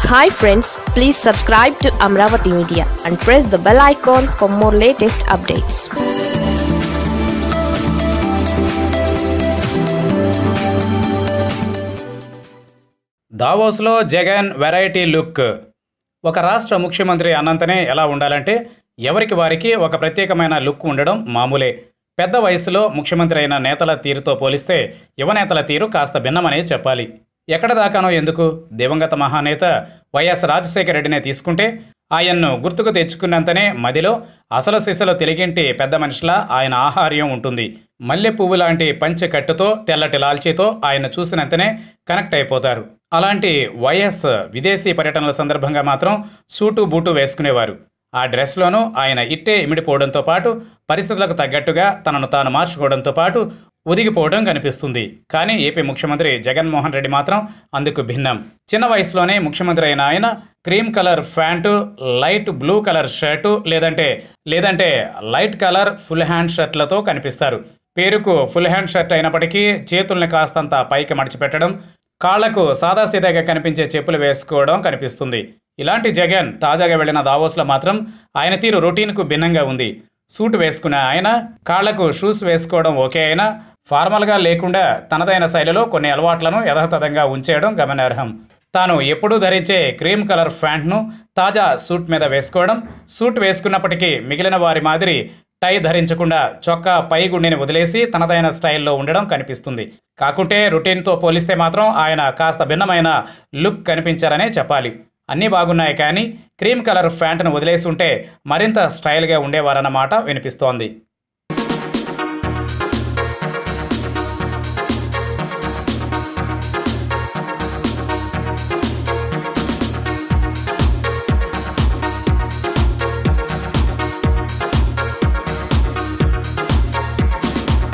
hi friends please subscribe to Amaravati media and press the bell icon for more latest updates దావోస్లో Jagan variety look ఒక రాష్ట్ర ముఖ్యమంత్రి అన్నంతనే ఎలా ఉండాలంటే ఎవరికి వారికి ఒక ప్రత్యేకమైన లుక్ ఉండడం మామూలే పెద్ద వయసులో ముఖ్యమంత్రి అయిన నేతల తీరుతో పోలిస్తే యువ నేతల తీరు కాస్త భిన్నమనే చెప్పాలి ఎక్కడ దాకానో ఎందుకు దివంగత మహానేత వైఎస్ రాజశేఖర రెడ్డినే తీసుకుంటే ఆయన్ను గుర్తుకు తెచ్చుకున్నంతనే మదిలో అసలు సిసలు తెలిగింటి పెద్ద మనిషిలా ఆయన ఆహార్యం ఉంటుంది మల్లె పువ్వు లాంటి పంచె కట్టుతో తెల్లటి లాల్చీతో ఆయన చూసినంతనే కనెక్ట్ అయిపోతారు అలాంటి వైఎస్ విదేశీ పర్యటనల సందర్భంగా మాత్రం సూటు బూటు వేసుకునేవారు ఆ డ్రెస్లోనూ ఆయన ఇట్టే ఇమిడిపోవడంతో పాటు పరిస్థితులకు తగ్గట్టుగా తనను తాను మార్చుకోవడంతో పాటు ఒదిగిపోవడం కనిపిస్తుంది కానీ ఏపీ ముఖ్యమంత్రి జగన్మోహన్ రెడ్డి మాత్రం అందుకు భిన్నం చిన్న వయసులోనే ముఖ్యమంత్రి అయిన ఆయన cream colour pant light blue colour shirt లేదంటే లేదంటే లైట్ కలర్ ఫుల్ హ్యాండ్ షర్ట్లతో కనిపిస్తారు పేరుకు ఫుల్ హ్యాండ్ షర్ట్ అయినప్పటికీ చేతుల్ని కాస్తంత పైకి మడిచిపెట్టడం కాళ్లకు సాదాసీదాగా కనిపించే చెప్పులు వేసుకోవడం కనిపిస్తుంది ఇలాంటి జగన్ తాజాగా వెళ్లిన దావోస్లో మాత్రం ఆయన తీరు రొటీన్కు భిన్నంగా ఉంది సూట్ వేసుకున్న ఆయన కాళ్లకు షూస్ వేసుకోవడం ఓకే అయినా ఫార్మల్గా లేకుండా తనదైన శైలిలో కొన్ని అలవాట్లను యథాతథంగా ఉంచేయడం గమనార్హం తాను ఎప్పుడూ ధరించే క్రీమ్ కలర్ ప్యాంట్ను తాజా సూట్ మీద వేసుకోవడం సూట్ వేసుకున్నప్పటికీ మిగిలిన వారి మాదిరి టై ధరించకుండా చొక్కా పై గుండెని వదిలేసి తనదైన స్టైల్లో ఉండడం కనిపిస్తుంది కాకుంటే రొటీన్తో పోలిస్తే మాత్రం ఆయన కాస్త భిన్నమైన లుక్ కనిపించారనే చెప్పాలి అన్నీ బాగున్నాయి కానీ క్రీమ్ కలర్ ప్యాంటును వదిలేసి ఉంటే మరింత స్టైల్గా ఉండేవారన్నమాట వినిపిస్తోంది